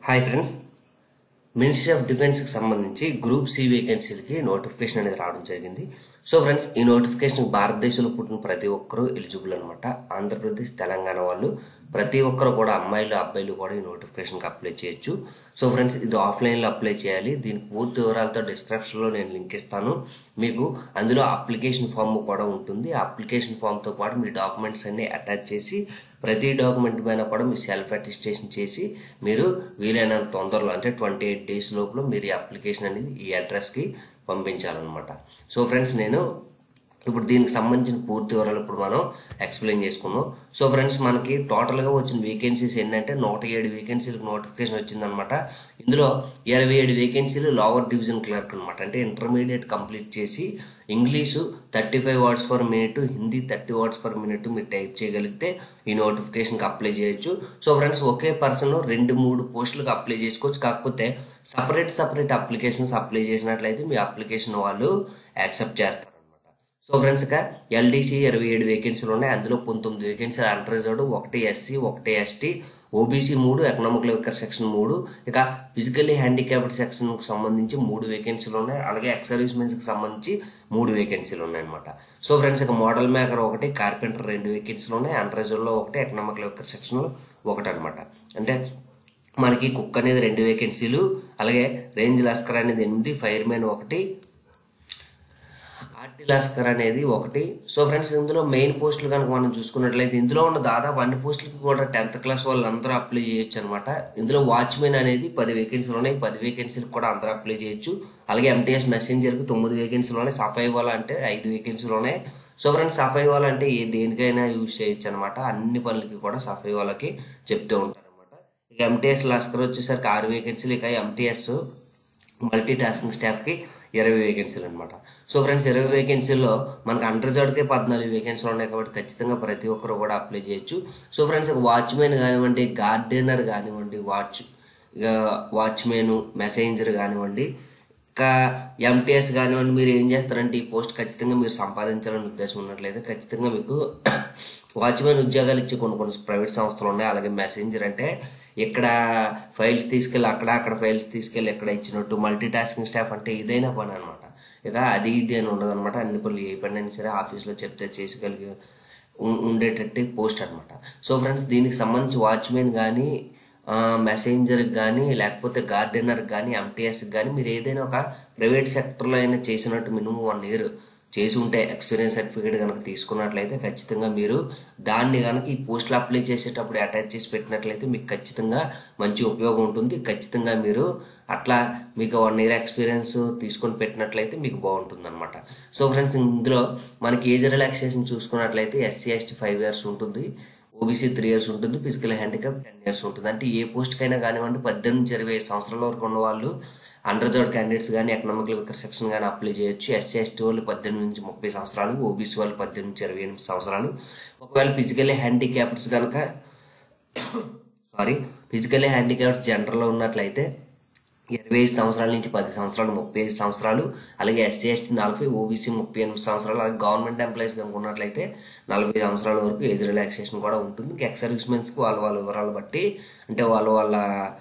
hi friends ministry of డిఫెన్స్కి సంబంధించి group C వేకెన్సీలకి notification అనేది రావడం జరిగింది సో ఫ్రెండ్స్ ఈ నోటిఫికేషన్ భారతదేశంలో పుట్టిన ప్రతి ఒక్కరూ ఎలిజిబుల్ అనమాట ఆంధ్రప్రదేశ్ తెలంగాణ వాళ్ళు ప్రతి ఒక్కరు కూడా అమ్మాయిలు అబ్బాయిలు కూడా ఈ నోటిఫికేషన్కి అప్లై చేయొచ్చు సో ఫ్రెండ్స్ ఇది ఆఫ్లైన్లో అప్లై చేయాలి దీని పూర్తి వివరాలతో డిస్క్రిప్షన్లో నేను లింక్ ఇస్తాను మీకు అందులో అప్లికేషన్ ఫామ్ కూడా ఉంటుంది ఆ అప్లికేషన్ ఫామ్తో పాటు మీ డాక్యుమెంట్స్ అన్ని అటాచ్ చేసి ప్రతి డాక్యుమెంట్ పైన కూడా మీ సెల్ఫ్ అటెస్టేషన్ చేసి మీరు వీలైనంత తొందరలో అంటే ట్వంటీ ఎయిట్ డేస్ లోపల మీరు ఈ అప్లికేషన్ అనేది ఈ అడ్రస్కి పంపించాలన్నమాట సో ఫ్రెండ్స్ నేను ఇప్పుడు దీనికి సంబంధించిన పూర్తి వివరాలు ఇప్పుడు మనం ఎక్స్ప్లెయిన్ చేసుకున్నాం సో ఫ్రెండ్స్ మనకి టోటల్గా వచ్చిన వేకెన్సీస్ ఏంటంటే నూట ఏడు వేకెన్సీలకు నోటిఫికేషన్ వచ్చిందనమాట ఇందులో ఇరవై ఏడు వేకెన్సీలు లోవర్ డివిజన్ క్లర్క్ అనమాట అంటే ఇంటర్మీడియట్ కంప్లీట్ చేసి English thirty five words per minute Hindi thirty words per minute మీరు టైప్ చేయగలిగితే ఈ నోటిఫికేషన్కి అప్లై చేయొచ్చు సో ఫ్రెండ్స్ ఒకే పర్సన్ రెండు మూడు పోస్టులకు అప్లై చేసుకోవచ్చు కాకపోతే సపరేట్ సపరేట్ అప్లికేషన్స్ అప్లై చేసినట్లయితే మీ అప్లికేషన్ వాళ్ళు యాక్సెప్ట్ చేస్తారు సో ఫ్రెండ్స్ ఇక ఎల్డీసీ ఇరవై ఏడు వేకెన్సీలు ఉన్నాయి అందులో పంతొమ్మిది వేకెన్సీలు అండర్రిజర్వ్డ్ ఒకటి ఎస్సీ ఒకటి ఎస్టీ ఓబీసీ మూడు ఎకనామికల్ వెకర్ సెక్షన్ మూడు ఇక ఫిజికల్లీ హ్యాండిక్యాప్డ్ సెక్షన్కి సంబంధించి మూడు వేకెన్సీలు ఉన్నాయి అలాగే ఎక్స్ సర్వీస్ మెన్స్కి సంబంధించి మూడు వేకెన్సీలు ఉన్నాయి అనమాట సో ఫ్రెండ్స్ ఇక మోడల్ మేకర్ ఒకటి కార్పెంటర్ రెండు వేకెన్సీలు ఉన్నాయి అండర్రిజర్వ్లో ఒకటి ఎకనామికల్ వెకర్ సెక్షన్లో ఒకటి అనమాట అంటే మనకి కుక్ అనేది రెండు వేకెన్సీలు అలాగే రేంజ్ లస్కర్ అనేది ఎనిమిది ఫైర్ మ్యాన్ ఒకటి ఆర్టీ లాస్కర్ అనేది ఒకటి సో ఫ్రెండ్స్ ఇందులో మెయిన్ పోస్టులు కనుక మనం చూసుకున్నట్లయితే ఇందులో ఉన్న దాదాపు అన్ని పోస్టులకి కూడా టెన్త్ క్లాస్ వాళ్ళు అందరూ అప్లై చేయొచ్చు అనమాట ఇందులో వాచ్మెన్ అనేది పది వేకెన్సీలు ఉన్నాయి పది వేకెన్సీలకు కూడా అందరూ అప్లై చేయొచ్చు అలాగే ఎంటీఎస్ మెసెంజర్కి తొమ్మిది వేకెన్సీలు ఉన్నాయి సఫాయి వాళ్ళ అంటే ఐదు వేకెన్సీలు ఉన్నాయి సో ఫ్రెండ్స్ సఫాయి వాళ్ళ అంటే ఏ దేనికైనా యూజ్ చేయొచ్చు అనమాట అన్ని పనులకి కూడా సఫాయి వాళ్ళకి చెప్తూ ఉంటారు అనమాట ఇక ఎంటీఎస్ లాస్కర్ వచ్చేసరికి ఆరు వేకెన్సీలు ఇక ఎంటీఎస్ మల్టీ టాస్కింగ్ స్టాఫ్కి ఇరవై వేకెన్సీలు అనమాట సో ఫ్రెండ్స్ ఇరవై వేకెన్సీల్లో మనకు అండర్జర్డ్కే పద్నాలుగు వేకెన్సీలు ఉన్నాయి కాబట్టి ఖచ్చితంగా ప్రతి ఒక్కరు కూడా అప్లై చేయొచ్చు సో ఫ్రెండ్స్ వాచ్మెన్ కానివ్వండి గార్డెనర్ కానివ్వండి వాచ్ ఇక వాచ్మెన్ మెసెంజర్ కానివ్వండి ఇంకా ఎంటీఎస్ కానివ్వండి మీరు ఏం చేస్తారంటే ఈ పోస్ట్ ఖచ్చితంగా మీరు సంపాదించాలని ఉద్దేశం ఉన్నట్లయితే ఖచ్చితంగా మీకు వాచ్మెన్ ఉద్యోగాలు ఇచ్చే కొన్ని కొన్ని ప్రైవేట్ సంస్థలు ఉన్నాయి అలాగే మెసెంజర్ అంటే ఇక్కడ ఫైల్స్ తీసుకెళ్ళి అక్కడ అక్కడ ఫైల్స్ తీసుకెళ్ళి ఎక్కడ ఇచ్చినట్టు మల్టీ టాస్కింగ్ స్టాఫ్ అంటే ఇదైనా పని అనమాట ఇక అది ఇది అని ఉండదు అనమాట అన్ని పనులు ఏ పని అయినా సరే ఆఫీస్లో చెప్తే చేసగలిగే ఉండేటట్టు పోస్ట్ అనమాట సో ఫ్రెండ్స్ దీనికి సంబంధించి వాచ్మెన్ కానీ మెసెంజర్కి కానీ లేకపోతే గార్డెనర్కి కానీ ఎంటీఎస్కి కానీ మీరు ఏదైనా ఒక ప్రైవేట్ సెక్టర్లో అయినా చేసినట్టు మినిమం వన్ ఇయర్ చేసి ఉంటే ఎక్స్పీరియన్స్ సర్టిఫికేట్ కనుక తీసుకున్నట్లయితే ఖచ్చితంగా మీరు దాన్ని కనుక ఈ పోస్టులు అప్లై చేసేటప్పుడు అటాచ్ చేసి పెట్టినట్లయితే మీకు ఖచ్చితంగా మంచి ఉపయోగం ఉంటుంది ఖచ్చితంగా మీరు అట్లా మీకు వన్ ఇయర్ ఎక్స్పీరియన్స్ తీసుకొని పెట్టినట్లయితే మీకు బాగుంటుంది అనమాట సో ఫ్రెండ్స్ ఇందులో మనకి ఏజ్ రిలాక్సేషన్ చూసుకున్నట్లయితే ఎస్సీ ఎస్టీ ఫైవ్ ఇయర్స్ ఉంటుంది ఓబీసీ త్రీ ఇయర్స్ ఉంటుంది ఫిజికల్ హ్యాండిక్యాప్ టెన్ ఇయర్స్ ఉంటుంది అంటే ఏ పోస్ట్కైనా కానివ్వండి పద్దెనిమిది నుంచి ఇరవై ఐదు సంవత్సరాల వరకు ఉన్న వాళ్ళు అండర్జర్డ్ క్యాండిడేట్స్ కానీ ఎకనామికల్ వికర్ సెక్షన్ కానీ అప్లై చేయొచ్చు ఎస్సీ ఎస్టీ వాళ్ళు పద్దెనిమిది నుంచి ముప్పై సంవత్సరాలు ఓబీసీ వాళ్ళు పద్దెనిమిది నుంచి ఇరవై ఎనిమిది సంవత్సరాలు ఒకవేళ ఫిజికల్లీ హ్యాండిక్యాప్డ్స్ కనుక సారీ ఫిజికల్లీ హ్యాండిక్యాప్డ్స్ జనరల్లో ఉన్నట్లయితే ఇరవై ఐదు సంవత్సరాల నుంచి పది సంవత్సరాలు ముప్పై ఐదు సంవత్సరాలు అలాగే ఎస్సీ ఎస్టీ నలభై ఓబీసీ ముప్పై ఎనిమిది సంవత్సరాలు అలాగే గవర్నమెంట్ ఎంప్లాయీస్ కనుక ఉన్నట్లయితే నలభై సంవత్సరాల వరకు ఏజ్ రిలాక్సేషన్ కూడా ఉంటుంది ఎక్స్ సర్వీస్ మెన్స్కి వాళ్ళ వాళ్ళ వివరాలు బట్టి అంటే వాళ్ళ వాళ్ళ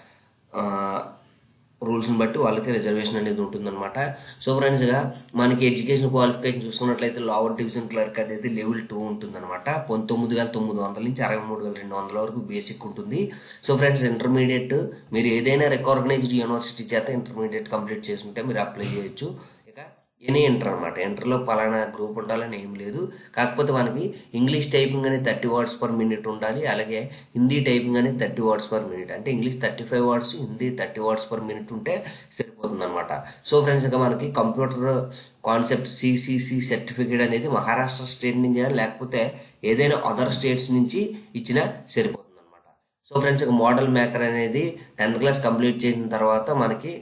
రూల్స్ని బట్టి వాళ్ళకి రిజర్వేషన్ అనేది ఉంటుందన్నమాట సో ఫ్రెండ్స్గా మనకి ఎడ్యుకేషన్ క్వాలిఫికేషన్ చూసుకున్నట్లయితే లోవర్ డివిజన్ క్లర్క్ అనేది లెవెల్ టూ ఉంటుందన్నమాట పంతొమ్మిది వేల తొమ్మిది వందల నుంచి అరవై మూడు వేల రెండు వందల వరకు బేసిక్ ఉంటుంది సో ఫ్రెండ్స్ ఇంటర్మీడియట్ మీరు ఏదైనా రికగ్నైజ్డ్ యూనివర్సిటీ చేత ఇంటర్మీడియట్ కంప్లీట్ చేసుకుంటే మీరు అప్లై చేయొచ్చు ఇక ఎనీ ఇంటర్ అనమాట ఇంటర్లో పలానా గ్రూప్ ఉండాలని ఏం లేదు కాకపోతే మనకి ఇంగ్లీష్ టైపింగ్ అనేది థర్టీ వర్డ్స్ పర్ మినిట్ ఉండాలి అలాగే హిందీ టైపింగ్ అనేది థర్టీ వర్డ్స్ పర్ మినిట్ అంటే English thirty five words Hindi thirty words per minute ఉంటే సరిపోతుంది అనమాట సో ఫ్రెండ్స్ ఇక మనకి కంప్యూటర్ కాన్సెప్ట్ సిసిసి సర్టిఫికేట్ అనేది మహారాష్ట్ర స్టేట్ నుంచి లేకపోతే ఏదైనా అదర్ స్టేట్స్ నుంచి ఇచ్చినా సరిపోతుంది అనమాట సో ఫ్రెండ్స్ ఇక మోడల్ మేకర్ అనేది టెన్త్ క్లాస్ కంప్లీట్ చేసిన తర్వాత మనకి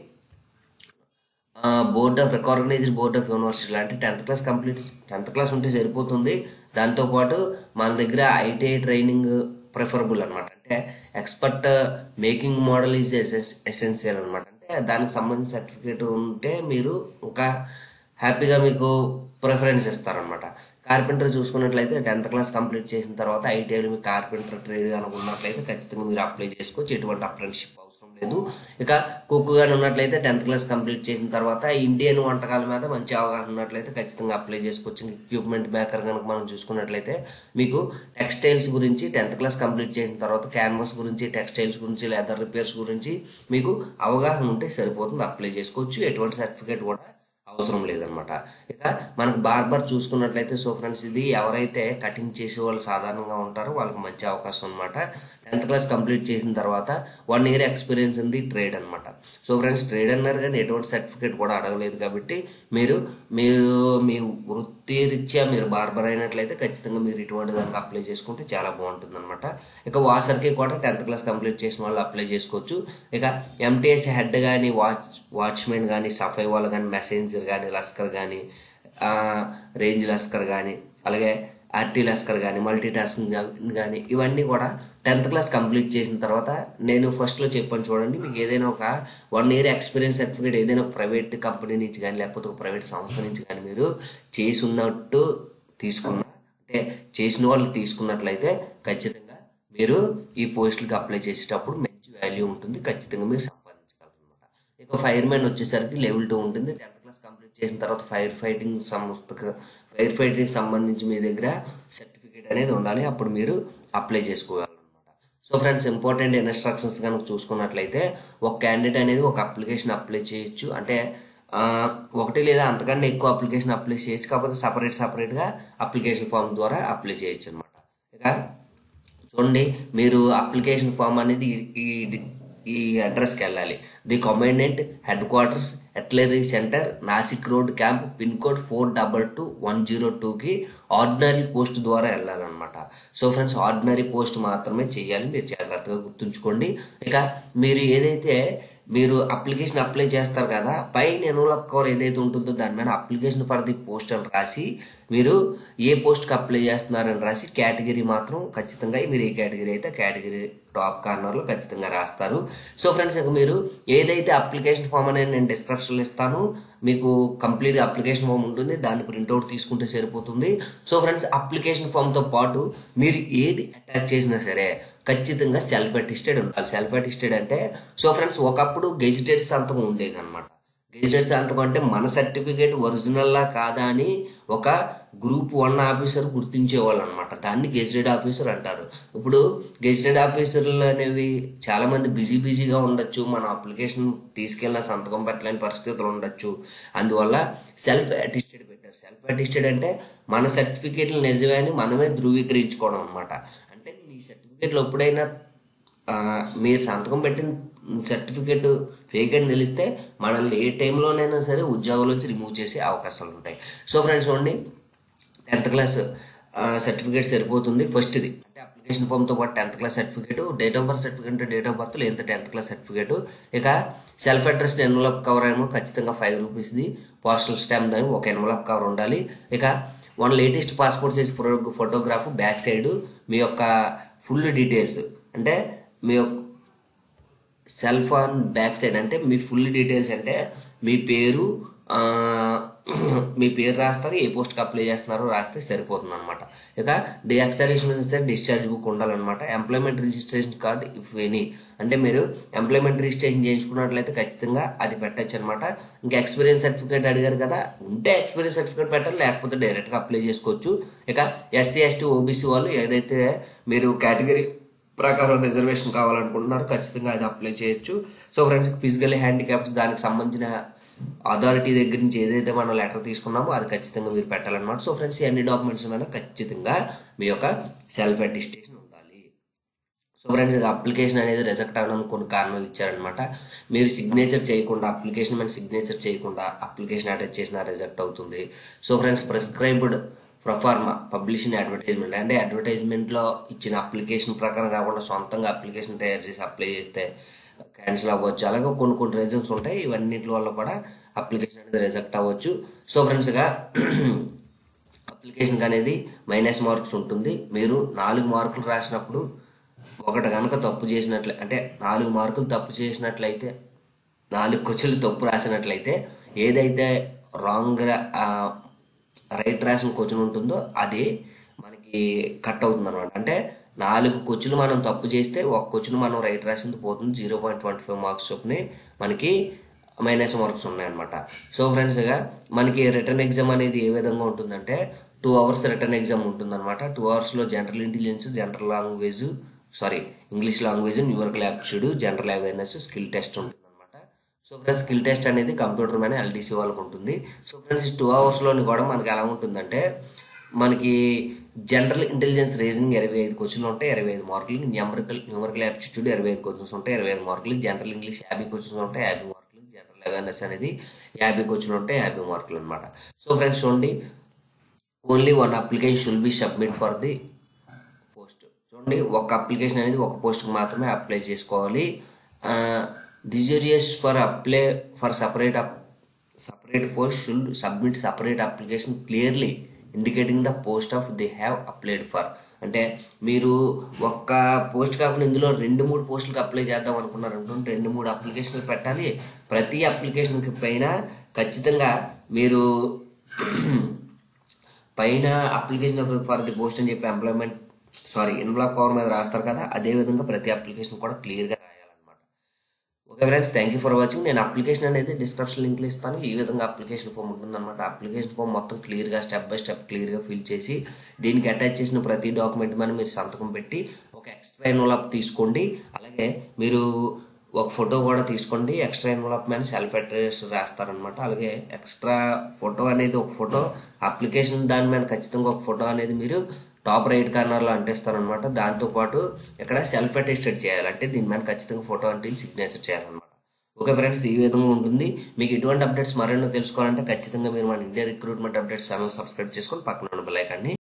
board of recognised board of university అంటే tenth class complete tenth class ఉంటే సరిపోతుంది దాంతోపాటు మన దగ్గర ఐటీఐ ట్రైనింగ్ ప్రిఫరబుల్ అనమాట అంటే expert making model is essential అనమాట అంటే దానికి సంబంధించిన సర్టిఫికేట్ ఉంటే మీరు ఇంకా హ్యాపీగా మీకు ప్రిఫరెన్స్ ఇస్తారనమాట కార్పెంటర్ చూసుకున్నట్లయితే టెన్త్ క్లాస్ కంప్లీట్ చేసిన తర్వాత ఐటీఐలో మీకు కార్పెంటర్ ట్రేడ్ కనుక ఉన్నట్లయితే ఖచ్చితంగా మీరు అప్లై చేసుకోవచ్చు ఎటువంటి అప్రెంటిషిప్ అవసరం లేదు ఇక కుక్కుగానే ఉన్నట్లయితే టెన్త్ క్లాస్ కంప్లీట్ చేసిన తర్వాత ఇండియన్ వంటకాల మీద మంచి అవగాహన ఉన్నట్లయితే ఖచ్చితంగా అప్లై చేసుకోవచ్చు ఎక్విప్మెంట్ మేకర్ కనుక మనం చూసుకున్నట్లయితే మీకు టెక్స్టైల్స్ గురించి టెన్త్ క్లాస్ కంప్లీట్ చేసిన తర్వాత క్యాన్వాస్ గురించి టెక్స్టైల్స్ గురించి లెదర్ రిపేర్స్ గురించి మీకు అవగాహన ఉంటే సరిపోతుంది అప్లై చేసుకోవచ్చు ఎటువంటి సర్టిఫికేట్ కూడా అవసరం లేదనమాట ఇక మనకు బార్బర్ చూసుకున్నట్లయితే సో ఫ్రెండ్స్ ఇది ఎవరైతే కటింగ్ చేసే వాళ్ళు సాధారణంగా ఉంటారో వాళ్ళకి మంచి అవకాశం అనమాట టెన్త్ క్లాస్ కంప్లీట్ చేసిన తర్వాత వన్ ఇయర్ ఎక్స్పీరియన్స్ ఉంది ట్రేడ్ అనమాట సో ఫ్రెండ్స్ ట్రేడ్ అన్నారు కానీ ఎటువంటి సర్టిఫికేట్ కూడా అడగలేదు కాబట్టి మీరు మీరు మీ వృత్తి రీత్యా మీరు బార్బర్ అయినట్లయితే ఖచ్చితంగా మీరు ఇటువంటి దానికి అప్లై చేసుకుంటే చాలా బాగుంటుంది అనమాట ఇక వాషర్కి కూడా టెన్త్ క్లాస్ కంప్లీట్ చేసిన వాళ్ళు అప్లై చేసుకోవచ్చు ఇక ఎంటీఎస్ హెడ్ కానీ వాచ్ వాచ్మెన్ కానీ సఫై వాళ్ళు కానీ మెసెంజర్ కానీ లస్కర్ కానీ రేంజ్ లస్కర్ కానీ అలాగే ఆర్టీ లస్కర్ కానీ మల్టీ టాస్కింగ్ కానీ ఇవన్నీ కూడా టెన్త్ క్లాస్ కంప్లీట్ చేసిన తర్వాత నేను ఫస్ట్లో చెప్పాను చూడండి మీకు ఏదైనా ఒక వన్ ఇయర్ ఎక్స్పీరియన్స్ సర్టిఫికేట్ ఏదైనా ఒక ప్రైవేట్ కంపెనీ నుంచి కానీ లేకపోతే ఒక ప్రైవేట్ సంస్థ నుంచి కానీ మీరు చేసి ఉన్నట్టు తీసుకున్న అంటే చేసిన వాళ్ళు తీసుకున్నట్లయితే ఖచ్చితంగా మీరు ఈ పోస్టులకి అప్లై చేసేటప్పుడు మంచి వాల్యూ ఉంటుంది ఖచ్చితంగా మీరు సంపాదించగలరు అనమాట ఇక ఫైర్ మ్యాన్ వచ్చేసరికి లెవెల్ టూ ఉంటుంది టెన్త్ క్లాస్ కంప్లీట్ చేసిన తర్వాత ఫైర్ ఫైటింగ్ సంస్థ ఫైర్ ఫైటింగ్ సంబంధించి మీ దగ్గర సర్టిఫికేట్ అనేది ఉండాలి అప్పుడు మీరు అప్లై చేసుకోగలరు అనమాట సో ఫ్రెండ్స్ ఇంపార్టెంట్ ఇన్స్ట్రక్షన్స్ కనుక చూసుకున్నట్లయితే ఒక క్యాండిడేట్ అనేది ఒక అప్లికేషన్ అప్లై చేయొచ్చు అంటే ఆ, ఒకటి లేదా అంతకన్నా ఎక్కువ అప్లికేషన్ అప్లై చేయొచ్చు కాకపోతే సపరేట్ సపరేట్గా అప్లికేషన్ ఫామ్ ద్వారా అప్లై చేయొచ్చు అనమాట ఇక చూడండి మీరు అప్లికేషన్ ఫామ్ అనేది ఈ ఈ అడ్రస్కి వెళ్ళాలి the commandant headquarters artillery centre Nashik road camp pin code four double two one zero టూకి ఆర్డినరీ పోస్ట్ ద్వారా వెళ్ళాలన్నమాట సో ఫ్రెండ్స్ ఆర్డినరీ పోస్ట్ మాత్రమే చేయాలి మీరు జాగ్రత్తగా గుర్తుంచుకోండి ఇక మీరు ఏదైతే మీరు అప్లికేషన్ అప్లై చేస్తారు కదా పైన ఎన్వలప్ కవర్ ఏదైతే ఉంటుందో దాని మీద అప్లికేషన్ ఫర్ ది పోస్ట్ అని రాసి మీరు ఏ పోస్ట్కి అప్లై చేస్తున్నారని రాసి కేటగిరీ మాత్రం ఖచ్చితంగా మీరు ఏ కేటగిరీ అయితే కేటగిరీ టాప్ కార్నర్లో ఖచ్చితంగా రాస్తారు సో ఫ్రెండ్స్ ఇక మీరు ఏదైతే అప్లికేషన్ ఫామ్ అనేది నేను డిస్క్రిప్షన్లో ఇస్తాను మీకు కంప్లీట్ అప్లికేషన్ ఫామ్ ఉంటుంది దాన్ని ప్రింట్అవుట్ తీసుకుంటే సరిపోతుంది సో ఫ్రెండ్స్ అప్లికేషన్ ఫామ్తో పాటు మీరు ఏది అటాచ్ చేసినా సరే ఖచ్చితంగా సెల్ఫ్ అటిస్టెడ్ ఉండాలి సెల్ఫ్ అటిస్టెడ్ అంటే సో ఫ్రెండ్స్ ఒకప్పుడు గెజిటెడ్ సంతకం ఉండేది అనమాట గెజిటెడ్ సంతకం అంటే మన సర్టిఫికేట్ ఒరిజినల్లా కాదా అని ఒక గ్రూప్ వన్ ఆఫీసర్ గుర్తించేవాళ్ళు అనమాట దాన్ని గెజిటెడ్ ఆఫీసర్ అంటారు ఇప్పుడు గెజిటెడ్ ఆఫీసర్లు అనేవి చాలా మంది బిజీ బిజీగా ఉండొచ్చు మన అప్లికేషన్ తీసుకెళ్ళిన సంతకం పెట్టలేని పరిస్థితులు ఉండొచ్చు అందువల్ల సెల్ఫ్ అటిస్టెడ్ పెట్టారు సెల్ఫ్ అటిస్టెడ్ అంటే మన సర్టిఫికేట్లు నిజమే అని మనమే ధృవీకరించుకోవడం అనమాట అంటే మీ సర్టిఫికేట్లు ఎప్పుడైనా ఆ, మీరు సంతకం పెట్టిన సర్టిఫికేట్ ఫేక్ అని తెలిస్తే మనల్ని ఏ టైంలోనైనా సరే ఉద్యోగాలు వచ్చి రిమూవ్ చేసే అవకాశాలు ఉంటాయి సో ఫ్రెండ్స్ చూడండి టెన్త్ క్లాస్ సర్టిఫికేట్ సరిపోతుంది ఫస్ట్ది అంటే అప్లికేషన్ ఫామ్తో పాటు tenth class certificate date of birth certificate అంటే డేట్ ఆఫ్ బర్త్ లేదా టెన్త్ క్లాస్ సర్టిఫికేట్ ఇక సెల్ఫ్ అడ్రస్ ఎన్వలప్ కవర్ ఏమో ఖచ్చితంగా ఫైవ్ రూపీస్ది పోస్టల్ స్టాంప్ దాని ఒక ఎన్వలప్ కవర్ ఉండాలి ఇక one latest passport size photo photograph back side మీ యొక్క ఫుల్ డీటెయిల్స్ అంటే మీ యొక్క సెల్ ఫోన్ బ్యాక్ సైడ్ అంటే మీ ఫుల్ డీటెయిల్స్ అంటే మీ పేరు ఆ, మీ పేరు రాస్తారు ఏ పోస్ట్కి అప్లై చేస్తున్నారో రాస్తే సరిపోతుంది అనమాట ఇక ది ఎక్సరేషన్ డిశ్చార్జ్ బుక్ ఉండాలన్నమాట employment registration card if any అంటే మీరు ఎంప్లాయ్మెంట్ రిజిస్ట్రేషన్ చేయించుకున్నట్లయితే ఖచ్చితంగా అది పెట్టచ్చు అనమాట ఇంకా ఎక్స్పీరియన్స్ సర్టిఫికేట్ అడిగారు కదా ఉంటే ఎక్స్పీరియన్స్ సర్టిఫికేట్ పెట్టాలి లేకపోతే డైరెక్ట్గా అప్లై చేసుకోవచ్చు ఇక ఎస్సీ ఎస్టీ ఓబీసీ వాళ్ళు ఏదైతే మీరు కేటగిరీ ప్రకారం రిజర్వేషన్ కావాలనుకుంటున్నారు ఖచ్చితంగా అది అప్లై చేయొచ్చు సో ఫ్రెండ్స్ ఫిజికల్ హ్యాండిక్యాప్స్ దానికి సంబంధించిన అథారిటీ దగ్గర నుంచి ఏదైతే మనం లెటర్ తీసుకున్నామో అది ఖచ్చితంగా మీరు పెట్టాలన్నమాట సో ఫ్రెండ్స్ ఈ అన్ని డాక్యుమెంట్స్ మీద ఖచ్చితంగా మీ యొక్క సెల్ఫ్ అటిస్టేషన్ ఉండాలి సో ఫ్రెండ్స్ ఇది అప్లికేషన్ అనేది రిజెక్ట్ అవ్వడానికి కొన్ని కారణాలు ఇచ్చారనమాట మీరు సిగ్నేచర్ చేయకుండా అప్లికేషన్ మీద సిగ్నేచర్ చేయకుండా అప్లికేషన్ అటాచ్ చేసినా రిజెక్ట్ అవుతుంది so friends prescribed proforma publishing advertisement అంటే అడ్వర్టైజ్మెంట్లో ఇచ్చిన అప్లికేషన్ ప్రకారం కాకుండా సొంతంగా అప్లికేషన్ తయారు చేసి అప్లై చేస్తే క్యాన్సిల్ అవ్వచ్చు అలాగే కొన్ని కొన్ని రీజన్స్ ఉంటాయి ఇవన్నిటి వల్ల కూడా అప్లికేషన్ అనేది రిజెక్ట్ అవ్వచ్చు సో ఫ్రెండ్స్గా అప్లికేషన్కి అనేది మైనస్ మార్క్స్ ఉంటుంది మీరు నాలుగు మార్కులు రాసినప్పుడు ఒకటి కనుక తప్పు చేసినట్లే అంటే నాలుగు మార్కులు తప్పు చేసినట్లయితే నాలుగు క్వశ్చన్లు తప్పు రాసినట్లయితే ఏదైతే రాంగ్ రైట్ రాసిన క్వశ్చన్ ఉంటుందో అది మనకి కట్ అవుతుంది అనమాట అంటే నాలుగు క్వశ్చన్లు మనం తప్పు చేస్తే ఒక క్వశ్చన్ మనం రైట్ రాసింది పోతుంది zero point twenty five marks చొప్పునే మనకి మైనస్ మార్క్స్ ఉన్నాయన్నమాట సో ఫ్రెండ్స్ గా మనకి రిటర్న్ ఎగ్జామ్ అనేది ఏ విధంగా ఉంటుందంటే టూ అవర్స్ రిటర్న్ ఎగ్జామ్ ఉంటుందన్నమాట టూ అవర్స్లో general intelligence general language sorry English language న్యూయార్క్ aptitude general awareness skill test ఉంటుందన్నమాట సో ఫ్రెండ్స్ స్కిల్ టెస్ట్ అనేది కంప్యూటర్ మీద ఎల్డీసీ వాళ్ళకు ఉంటుంది సో ఫ్రెండ్స్ ఈ టూ అవర్స్లోని కూడా మనకి ఎలా ఉంటుందంటే మనకి జనరల్ ఇంటెలిజెన్స్ రీజనింగ్ ఇరవై ఐదు క్వశ్చన్లు ఉంటాయి ఇరవై ఐదు మార్కులు న్యూమరికల్ న్యూమరికల్ యాప్టిట్యూడ్ ఇరవై ఐదు క్వశ్చన్స్ ఉంటాయి ఇరవై ఐదు మార్కులు జనరల్ ఇంగ్లీష్ యాభై క్వశ్చన్స్ ఉంటాయి యాభై మార్కులు జనరల్ అవేర్నెస్ అనేది యాభై క్వశ్చన్లు ఉంటాయి యాభై మార్కులు అనమాట సో ఫ్రెండ్స్ చూడండి only one application should be submit for the post చూడండి ఒక అప్లికేషన్ అనేది ఒక పోస్ట్కి మాత్రమే అప్లై చేసుకోవాలి desirous for apply for separate separate post should submit separate application clearly indicating the post of they have applied for అంటే మీరు ఒక్క పోస్ట్ కాకుండా ఇందులో రెండు మూడు పోస్టులకు అప్లై చేద్దాం అనుకున్నారు అనుకుంటే రెండు మూడు అప్లికేషన్లు పెట్టాలి ప్రతి అప్లికేషన్కి పైన ఖచ్చితంగా మీరు పైన అప్లికేషన్ ఫర్ ది పోస్ట్ అని చెప్పి ఎంప్లాయ్మెంట్ సారీ ఇన్బ్లాక్ పవర్ మీద రాస్తారు కదా అదే విధంగా ప్రతి అప్లికేషన్ కూడా క్లియర్గా రాయాలన్నమాట okay friends thank you for watching నేను అప్లికేషన్ అనేది డిస్క్రిప్షన్ లింక్లో ఇస్తాను ఈ విధంగా అప్లికేషన్ ఫామ్ ఉంటుందన్నమాట అప్లికేషన్ ఫామ్ మొత్తం క్లియర్గా స్టెప్ బై స్టెప్ క్లియర్గా ఫిల్ చేసి దీనికి అటాచ్ చేసిన ప్రతి డాక్యుమెంట్ మీద మీరు సంతకం పెట్టి ఒక ఎక్స్ట్రా ఎన్వలప్ తీసుకోండి అలాగే మీరు ఒక ఫోటో కూడా తీసుకోండి ఎక్స్ట్రా ఎన్వలప్ మీద సెల్ఫ్ అడ్రస్ రాస్తారనమాట అలాగే ఎక్స్ట్రా ఫోటో అనేది ఒక ఫోటో అప్లికేషన్ దాని మీద ఖచ్చితంగా ఒక ఫోటో అనేది మీరు టాప్ రైట్ కార్నర్లో అంటిస్తారనమాట దాంతోపాటు ఇక్కడ సెల్ఫ్ అటెస్టెడ్ చేయాలి అంటే దీని మీద ఖచ్చితంగా ఫోటో అంటే సిగ్నేచర్ చేయాలన్నమాట ఓకే ఫ్రెండ్స్ ఈ విధంగా ఉంటుంది మీకు ఎటువంటి అప్డేట్స్ మరెన్నో తెలుసుకోవాలంటే ఖచ్చితంగా మీరు మన India recruitment updates channel subscribe చేసుకొని పక్కన ఉన్న బెల్ ఐకాన్ని